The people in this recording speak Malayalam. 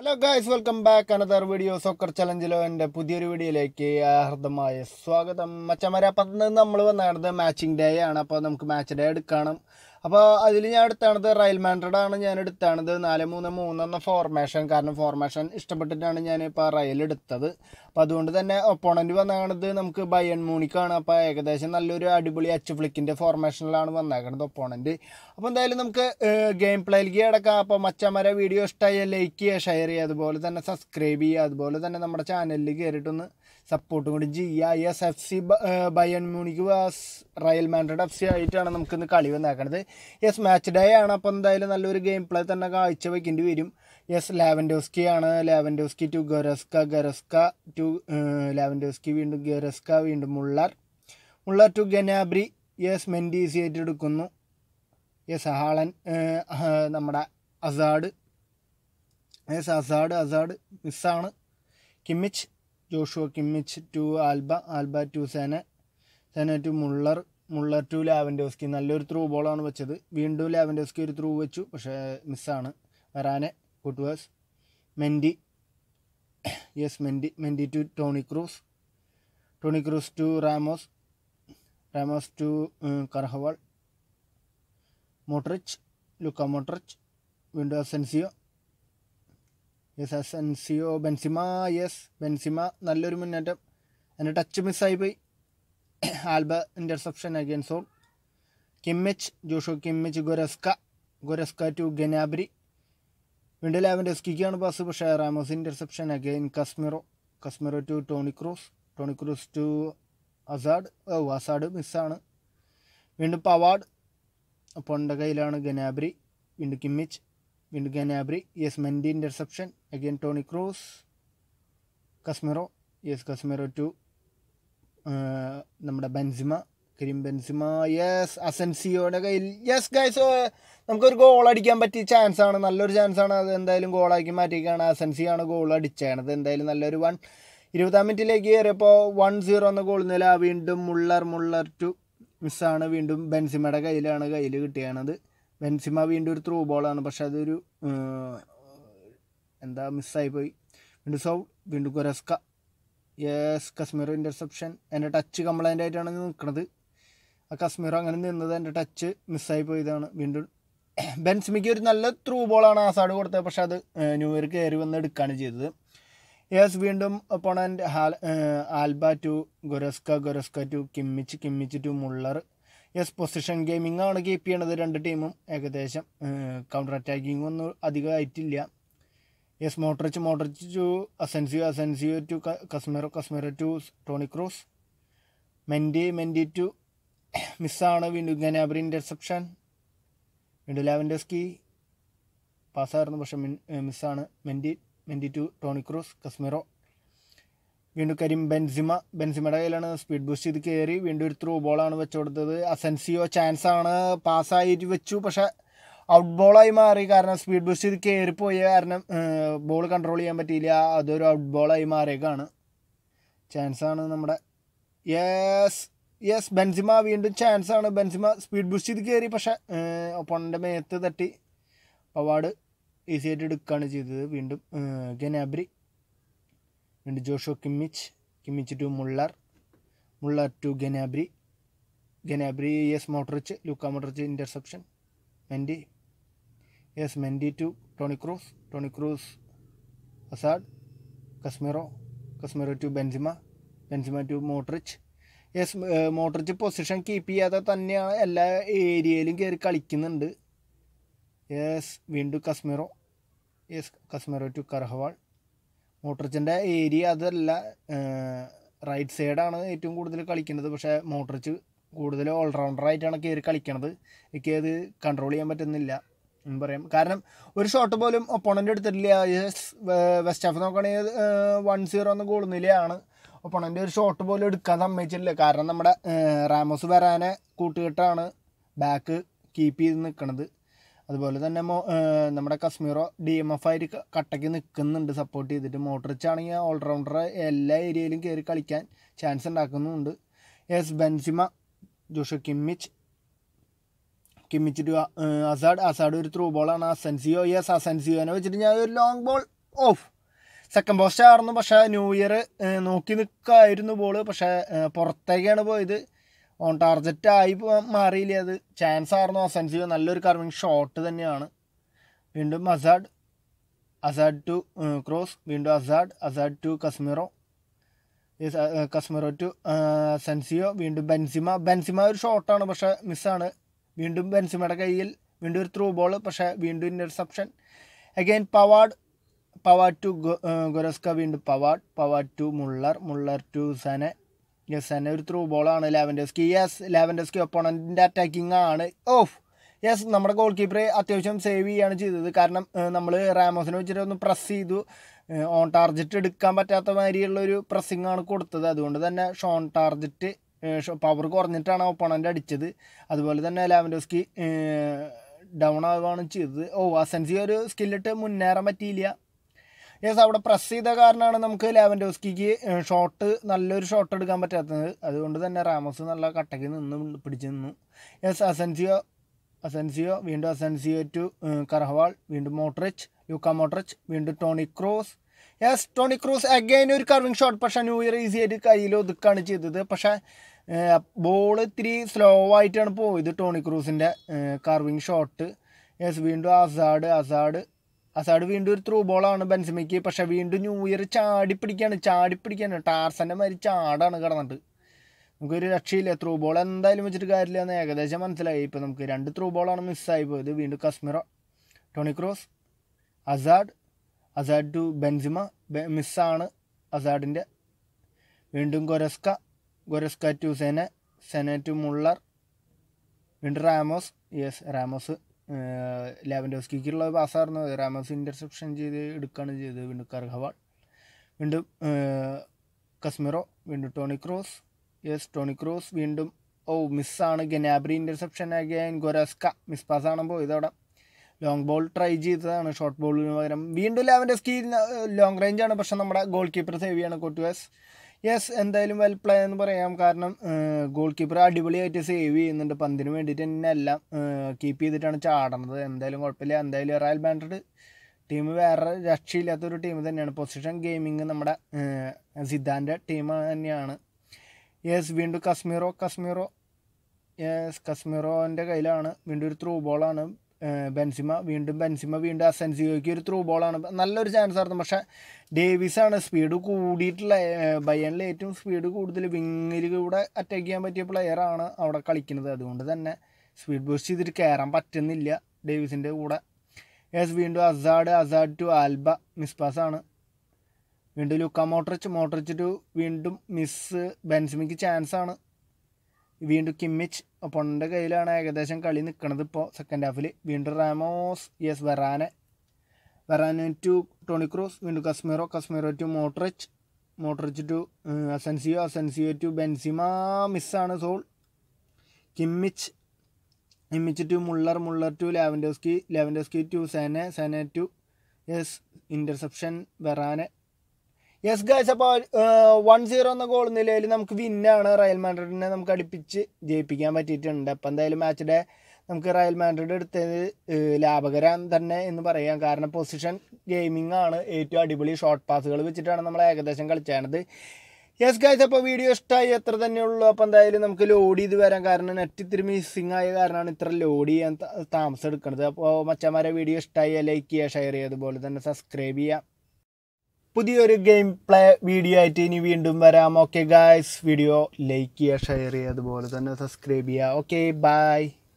hello guys welcome back another video soccer ചലഞ്ചിലോ എൻ്റെ പുതിയൊരു വീഡിയോയിലേക്ക് ഹൃദമായ സ്വാഗതം മച്ചമാരെ അപ്പം ഇന്ന് നമ്മൾ വന്നത് മാച്ചിങ് ഡേ ആണ് അപ്പോൾ നമുക്ക് മാച്ച് ഡേ എടുക്കണം അപ്പോൾ അതിൽ ഞാൻ എടുത്താണത് റയൽ മാൻഡ്രഡ് ആണ് ഞാൻ എടുത്താണത് നാല് മൂന്ന് മൂന്ന് എന്ന ഫോർമേഷൻ കാരണം ഫോർമേഷൻ ഇഷ്ടപ്പെട്ടിട്ടാണ് ഞാൻ ഇപ്പോൾ റയൽ എടുത്തത് അപ്പോൾ അതുകൊണ്ട് തന്നെ ഒപ്പോണൻറ്റ് വന്നേക്കണത് നമുക്ക് ബയൺ മൂണിക്കാണ് അപ്പോൾ ഏകദേശം നല്ലൊരു അടിപൊളി അച്ച് ഫ്ലിക്കിൻ്റെ ഫോർമേഷനിലാണ് വന്നേക്കണത് ഒപ്പോണൻറ്റ് അപ്പോൾ എന്തായാലും നമുക്ക് ഗെയിം പ്ലേയിലേക്ക് കിടക്കാം അപ്പോൾ മച്ചമാരെ വീഡിയോ ഇഷ്ടമായ ലൈക്ക് ചെയ്യുക ഷെയർ ചെയ്യുക അതുപോലെ തന്നെ സബ്സ്ക്രൈബ് ചെയ്യുക അതുപോലെ തന്നെ നമ്മുടെ ചാനലിൽ കയറിയിട്ടൊന്ന് സപ്പോർട്ടും കൂടി ചെയ്യുക S F C Bayern Munich vs Real Madrid F C ആയിട്ടാണ് നമുക്കിന്ന് കളി വന്നേക്കണത് യെസ് മാച്ച് ഡേ ആണ് അപ്പോൾ എന്തായാലും നല്ലൊരു ഗെയിം പ്ലേ തന്നെ കാഴ്ച വയ്ക്കേണ്ടി വരും യെസ് ലാവൻഡോസ്കി ആണ് Lewandowski to Goretzka Goretzka to Lewandowski വീണ്ടും ഗൊരസ്ക വീണ്ടും Muller Muller to Gnabry yes Mendy easy ആയിട്ട് എടുക്കുന്നു യെസ് ഹാളൻ നമ്മുടെ അസാഡ് യെസ് അസാഡ് അസാഡ് മിസ്സാണ് Kimmich Joshua Kimmich to Alaba Alaba to Sane Sane to Muller Muller to Lewandowski നല്ലൊരു ത്രൂ ബോളാണ് വെച്ചത് വീണ്ടും ലാവൻഡോസ്കി ഒരു ത്രൂ വെച്ചു പക്ഷേ മിസ്സാണ് Varane Courtois Mendy yes Mendy Mendy to Toni Kroos Toni Kroos to Ramos Ramos to Carvajal Modric Luka Modric വീണ്ടും Asensio yes Asensio Benzema yes Benzema നല്ലൊരു മുന്നേറ്റം എൻ്റെ ടച്ച് മിസ്സായി പോയി Alba interception against all Kimmich Joshua Kimmich Goretzka Goretzka to Gnabry വീണ്ടും ലാവൻഡസ്കിക്കാണ് പാസ് പക്ഷേ Ramos interception again Casemiro Casemiro to Toni Kroos Toni Kroos to Hazard oh Hazard മിസ്സാണ് വീണ്ടും പവാഡ് അപ്പോൾ എൻ്റെ കയ്യിലാണ് ഗനാബ്രി വീണ്ടും കിമ്മിച്ച് വീണ്ടും Gnabry yes Mendy interception again Toni Kroos Casemiro yes Casemiro to നമ്മുടെ ബെൻസിമ കരീം ബെൻസിമ യെസ് അസൻസിയോയുടെ കയ്യിൽ യെസ് ഗൈസ് നമുക്കൊരു ഗോൾ അടിക്കാൻ പറ്റിയ ചാൻസ് ആണ് നല്ലൊരു ചാൻസ് ആണ് അത് എന്തായാലും ഗോളാക്കി മാറ്റിക്കാണ് അസൻസിയാണ് ഗോൾ അടിച്ചത് എന്തായാലും നല്ലൊരു വൺ ഇരുപതാം മിനിറ്റിലേക്ക് കയറിയപ്പോൾ വൺ സീറോ എന്ന ഗോൾ നില വീണ്ടും മുള്ളർ മുള്ളർ ടു മിസ്സാണ് വീണ്ടും ബെൻസിമയുടെ കയ്യിലാണ് കയ്യിൽ കിട്ടിയാണത് ബെൻസിമ വീണ്ടും ഒരു ത്രൂ ബോളാണ് പക്ഷെ അതൊരു എന്താ മിസ്സായി പോയി വീണ്ടും സൗ വീണ്ടും കൊരസ്ക യെസ് കശ്മീർ ഇൻ്റർസെപ്ഷൻ എൻ്റെ ടച്ച് കംപ്ലൈൻ്റ് ആയിട്ടാണ് നിൽക്കുന്നത് ആ കശ്മീർ അങ്ങനെ നിന്നത് എൻ്റെ ടച്ച് മിസ്സായി പോയതാണ് വീണ്ടും ബെൻസിമിക്ക് ഒരു നല്ല ത്രൂ ബോളാണ് ആസാഡ് കൊടുത്തത് പക്ഷെ അത് ന്യൂ ഇയർ കയറി വന്ന് എടുക്കുകയാണ് ചെയ്തത് യെസ് വീണ്ടും opponent half Alba to Goretzka Goretzka to Kimmich Kimmich to Muller yes position gaming ആണ് കീപ്പ് ചെയ്യണത് രണ്ട് ടീമും ഏകദേശം കൗണ്ടർ അറ്റാക്കിംഗ് ഒന്നും അധികം ആയിട്ടില്ല yes Modric Modric to Asensio Asensio to Casemiro Casemiro to Toni Kroos Mendy Mendy to മിസ്സാണ് വീണ്ടും ഗനാബ്രി ഇൻ്റർസെപ്ഷൻ വീണ്ടും ലാവൻഡസ്കി പാസ്സായിരുന്നു പക്ഷെ മിസ്സാണ് Mendy Mendy to Toni Kroos Casemiro വീണ്ടും കരീം ബെൻസിമ ബെൻസിമയുടെ കയ്യിലാണ് സ്പീഡ് ബൂസ്റ്റ് ചെയ്ത് കയറി വീണ്ടും ഒരു ത്രൂ ബോളാണ് വെച്ചു കൊടുത്തത് അസെൻസിയോ ചാൻസ് ആണ് പാസ്സായിട്ട് വെച്ചു പക്ഷെ ഔട്ട് ബോളായി മാറി കാരണം സ്പീഡ് ബൂസ്റ്റ് ചെയ്ത് കയറിപ്പോയ കാരണം ബോൾ കൺട്രോൾ ചെയ്യാൻ പറ്റിയില്ല അതൊരു ഔട്ട് ബോളായി മാറിയേക്കാണ് ചാൻസ് ആണ് നമ്മുടെ യെസ് യെസ് ബെൻസിമ വീണ്ടും ചാൻസ് ആണ് ബെൻസിമ സ്പീഡ് ബൂസ്റ്റ് ചെയ്ത് കയറി പക്ഷെ ഒപ്പണൻ്റെ മേത്ത് തട്ടി പവാഡ് ഈസി ആയിട്ട് എടുക്കുകയാണ് ചെയ്തത് വീണ്ടും ഗനാബ്രി വീണ്ടും Joshua Kimmich Kimmich to Muller Muller to Gnabry Gnabry yes Modric Luka Modric interception Mendy yes Mendy to Toni Kroos Toni Kroos Hazard Casemiro Casemiro to Benzema Benzema to Modric yes Modric position keep ചെയ്യാതെ തന്നെയാണ് എല്ലാ ഏരിയയിലും കയറി കളിക്കുന്നുണ്ട് യെസ് വീണ്ടും Casemiro yes Casemiro to Carvajal മോട്ടറിച്ചിൻ്റെ ഏരിയ അതല്ല റൈറ്റ് സൈഡാണ് ഏറ്റവും കൂടുതൽ കളിക്കുന്നത് പക്ഷേ മോട്ടറിച്ച് കൂടുതൽ ഓൾറൗണ്ടറായിട്ടാണ് കയറി കളിക്കണത് എനിക്ക് അത് കൺട്രോൾ ചെയ്യാൻ പറ്റുന്നില്ല എന്ന് പറയാം കാരണം ഒരു ഷോട്ട് പോലും ഒപ്പോണൻ്റ് എടുത്തിട്ടില്ല യെസ് വെസ്റ്റ് ഹാഫ് നോക്കുകയാണെങ്കിൽ വൺ സീറോ എന്ന ഗോൾ നിലയാണ് ഒപ്പോണൻ്റ് ഒരു ഷോട്ട് പോലും എടുക്കാൻ സമ്മതിച്ചിട്ടില്ല കാരണം നമ്മുടെ റാമോസ് വരാനെ കൂട്ടുകെട്ടാണ് ബാക്ക് കീപ്പ് ചെയ്ത് നിൽക്കുന്നത് അതുപോലെ തന്നെ മോ നമ്മുടെ കശ്മീറോ ഡി എം എഫ് ആയിട്ട് കട്ടയ്ക്ക് നിൽക്കുന്നുണ്ട് സപ്പോർട്ട് ചെയ്തിട്ട് മോട്ടറിച്ചാണെങ്കിൽ ഓൾറൗണ്ടർ എല്ലാ ഏരിയയിലും കയറി കളിക്കാൻ ചാൻസ് ഉണ്ടാക്കുന്നുണ്ട് yes Benzema Joshua Kimmich Kimmich to Hazard Hazard ഒരു ത്രൂ ബോളാണ് അസെൻസിയോ യെസ് അസെൻസിയോനെ വെച്ചിട്ട് ഞാൻ ഒരു long ball of second post ആയിരുന്നു പക്ഷേ ന്യൂ ഇയർ നോക്കി നിൽക്കായിരുന്നു ബോള് പക്ഷേ ഏഹ്, പുറത്തേക്കാണ് പോയത് ഓൺ ടാർജറ്റ് ആയി പോ- മാറിയില്ല അത് ചാൻസ് ആയിരുന്നു ഒഫൻസീവ് നല്ലൊരു കർവിങ് ഷോട്ട് തന്നെയാണ് വീണ്ടും അസാഡ് അസാഡ് ടു ക്രോസ് വീണ്ടും Hazard Hazard to Casemiro Yes, ആ, ആ, കസ്മിറോ ടു സെൻസിയോ വീണ്ടും ബെൻസിമ ബെൻസിമ ഒരു ഷോട്ടാണ് പക്ഷേ മിസ്സാണ് വീണ്ടും ബെൻസിമയുടെ കയ്യിൽ വീണ്ടും ഒരു ത്രൂ ബോൾ പക്ഷേ വീണ്ടും interception again Pavard Pavard to Goretzka വീണ്ടും Pavard Pavard to Muller Muller to Sane yes Sane ഒരു ത്രൂ ബോളാണ് ലാവൻഡസ്കി യെസ് ലാവൻഡസ്കി ഒപ്പോണൻറ്റിൻ്റെ അറ്റാക്കിംഗ് ആണ് ഓഫ് യെസ് നമ്മുടെ ഗോൾ കീപ്പറെ അത്യാവശ്യം സേവ് ചെയ്യാണ് ചെയ്തത് കാരണം നമ്മൾ റാമോസിനെ വെച്ചിട്ട് ഒന്ന് പ്രസ് ചെയ്തു ഓൺ ടാർജറ്റ് എടുക്കാൻ പറ്റാത്ത മാതിരിയുള്ള ഒരു പ്രസ്സിംഗ് ആണ് കൊടുത്തത് അതുകൊണ്ട് തന്നെ ഷോൺ ടാർജറ്റ് പവർ കുറഞ്ഞിട്ടാണ് ഒപ്പോണൻ്റ് അടിച്ചത് അതുപോലെ തന്നെ ലാവൻഡോസ്കി ഡൗൺ ആവുകയാണ് ചെയ്തത് ഓ അസൻസി ഒരു സ്കില്ലിട്ട് മുന്നേറാൻ പറ്റിയില്ല യെസ് അവിടെ പ്രസ് ചെയ്ത കാരണമാണ് നമുക്ക് ലാവൻഡോസ്കിക്ക് ഷോട്ട് നല്ലൊരു ഷോട്ട് എടുക്കാൻ പറ്റാത്തത് അതുകൊണ്ട് തന്നെ റാമോസ് നല്ല കട്ടയ്ക്ക് നിന്ന് പിടിച്ച് നിന്നു യെസ് അസൻസിയോ അസൻസിയോ വീണ്ടും അസൻസിയോ ടു കർഹവാൾ വീണ്ടും മോട്രിച്ച് ലൂക്ക മോട്രിച്ച് വീണ്ടും Toni Kroos yes Toni Kroos again ഒരു കർവിങ് ഷോട്ട് പക്ഷേ ന്യൂ ഇയർ ഈസി ആയിട്ട് കയ്യിൽ ഒതുക്കാണ് ചെയ്തത് പക്ഷേ ബോൾ ഇത്തിരി സ്ലോ ആയിട്ടാണ് പോയത് ടോണി ക്രൂസിൻ്റെ കർവിങ് ഷോട്ട് യെസ് വീണ്ടും അസാഡ് അസാഡ് അസാഡ് വീണ്ടും ഒരു ത്രൂ ബോളാണ് ബെൻസിമയ്ക്ക് പക്ഷേ വീണ്ടും ന്യൂ ഇയർ ചാടി പിടിക്കാണ് ചാടി പിടിക്കാണ് ടാർസൻ്റെ മാതിരി ചാടാണ് കിടന്നിട്ട് നമുക്കൊരു രക്ഷയില്ല ത്രൂ ബോൾ എന്തായാലും വെച്ചിട്ട് കാര്യമില്ല എന്ന് ഏകദേശം മനസ്സിലായി ഇപ്പോൾ നമുക്ക് രണ്ട് ത്രൂ ബോളാണ് മിസ്സായി പോയത് വീണ്ടും Casemiro Toni Kroos Hazard Hazard to Benzema മിസ്സാണ് അസാഡിൻ്റെ വീണ്ടും Goretzka Goretzka to Sane Sane to Muller വീണ്ടും റാമോസ് യെസ് റാമോസ് ലാവൻഡോസ്കിക്കുള്ള പാസ്സായിരുന്നു റാമോസ് ഇൻ്റർസെപ്ഷൻ ചെയ്ത് എടുക്കുകയാണ് ചെയ്തത് വീണ്ടും കർഹവാൾ വീണ്ടും കസ്മിറോ വീണ്ടും Toni Kroos yes Toni Kroos വീണ്ടും ഓ മിസ്സാണ് Gnabry interception again Goretzka miss പാസ്സാണ് പോയത് അവിടെ ലോങ് ബോൾ ട്രൈ ചെയ്തതാണ് ഷോർട്ട് ബോളിന് പകരം വീണ്ടും ലാവൻ്റെ സ്കീൽ ലോങ് റേഞ്ച് ആണ് പക്ഷെ നമ്മുടെ ഗോൾ കീപ്പർ സേവ് ചെയ്യാണ് കൊട്ടുവസ് യെസ് എന്തായാലും വെൽ പ്ലേ എന്ന് പറയാം കാരണം ഗോൾ കീപ്പർ അടിപൊളിയായിട്ട് സേവ് ചെയ്യുന്നുണ്ട് പന്തിന് വേണ്ടിയിട്ട് തന്നെ എല്ലാം കീപ്പ് ചെയ്തിട്ടാണ് ചാടുന്നത് എന്തായാലും കുഴപ്പമില്ല എന്തായാലും റയൽ ബാൻഡ്രഡ് ടീം വേറെ രക്ഷയില്ലാത്തൊരു ടീം തന്നെയാണ് പൊസിഷൻ ഗെയിമിങ് നമ്മുടെ സിദ്ധാൻ്റെ ടീം തന്നെയാണ് യെസ് വീണ്ടും കശ്മീറോ കശ്മീറോ യെസ് കശ്മീറോൻ്റെ കയ്യിലാണ് വീണ്ടും ഒരു ത്രൂ ബോളാണ് ബെൻസിമ വീണ്ടും ബെൻസിമ വീണ്ടും അസെൻസിയോയ്ക്ക് ഒരു ത്രൂ ബോളാണ് നല്ലൊരു ചാൻസ് ആയിരുന്നു പക്ഷേ ഡേവിസാണ് സ്പീഡ് കൂടിയിട്ടുള്ള ബയ്യണിൽ ഏറ്റവും സ്പീഡ് കൂടുതൽ വിങ്ങിൽ കൂടെ അറ്റാക്ക് ചെയ്യാൻ പറ്റിയ പ്ലെയറാണ് അവിടെ കളിക്കുന്നത് അതുകൊണ്ട് തന്നെ സ്പീഡ് ബൂസ്റ്റ് ചെയ്തിട്ട് കയറാൻ പറ്റുന്നില്ല ഡേവിസിൻ്റെ കൂടെ യെസ് വീണ്ടും Hazard Hazard to Alba miss പാസ്സാണ് വീണ്ടും ലുക്ക മോട്ടറിച്ച് മോട്ടറിച്ച് ടു വീണ്ടും മിസ് ബെൻസിമിക്ക് ചാൻസ് ആണ് വീണ്ടും കിമ്മിച്ച് ഒപ്പണിൻ്റെ കയ്യിലാണ് ഏകദേശം കളി നിൽക്കുന്നത് ഇപ്പോൾ സെക്കൻഡ് ഹാഫിൽ വീണ്ടും Ramos yes Varane Varane to Toni Kroos വീണ്ടും Casemiro Casemiro to Modric Modric to Asensio Asensio to Benzema മിസ്സാണ് Sule Kimmich Kimmich to Muller Muller to Lewandowski Lewandowski to Sane Sane to yes interception Varane yes guys അപ്പോൾ വൺ സീറോ എന്ന ഗോൾ നിലയിൽ നമുക്ക് വിന്നാണ് റയൽ മാൻഡ്രിഡിനെ നമുക്ക് അടുപ്പിച്ച് ജയിപ്പിക്കാൻ പറ്റിയിട്ടുണ്ട് അപ്പോൾ എന്തായാലും മാച്ചിടെ നമുക്ക് റയൽ മാൻഡ്രിഡ് എടുത്തത് ലാഭകരം തന്നെ എന്ന് പറയാം കാരണം പൊസിഷൻ ഗെയിമിംഗ് ആണ് ഏറ്റവും അടിപൊളി ഷോർട്ട് പാസുകൾ വെച്ചിട്ടാണ് നമ്മൾ ഏകദേശം കളിച്ചാണത് യെസ് ഗായ്സ് അപ്പോൾ വീഡിയോ ഇഷ്ടമായി എത്ര തന്നെ ഉള്ളൂ അപ്പോൾ എന്തായാലും നമുക്ക് ലോഡ് ചെയ്ത് വരാം കാരണം നെറ്റ് ഇത്തിരി മിസ്സിങ് ആയ കാരണമാണ് ഇത്ര ലോഡ് ചെയ്യാൻ താമസം എടുക്കുന്നത് അപ്പോൾ മച്ചന്മാരെ വീഡിയോ ഇഷ്ടമായി ലൈക്ക് ചെയ്യുക ഷെയർ ചെയ്യുക അതുപോലെ തന്നെ സബ്സ്ക്രൈബ് ചെയ്യുക പുതിയൊരു ഗെയിം പ്ലേ വീഡിയോ ആയിട്ട് ഇനി വീണ്ടും വരാം ഓക്കെ ഗായ്സ് വീഡിയോ ലൈക്ക് ചെയ്യുക ഷെയർ ചെയ്യുക അതുപോലെ തന്നെ സബ്സ്ക്രൈബ് ചെയ്യുക ഓക്കെ ബൈ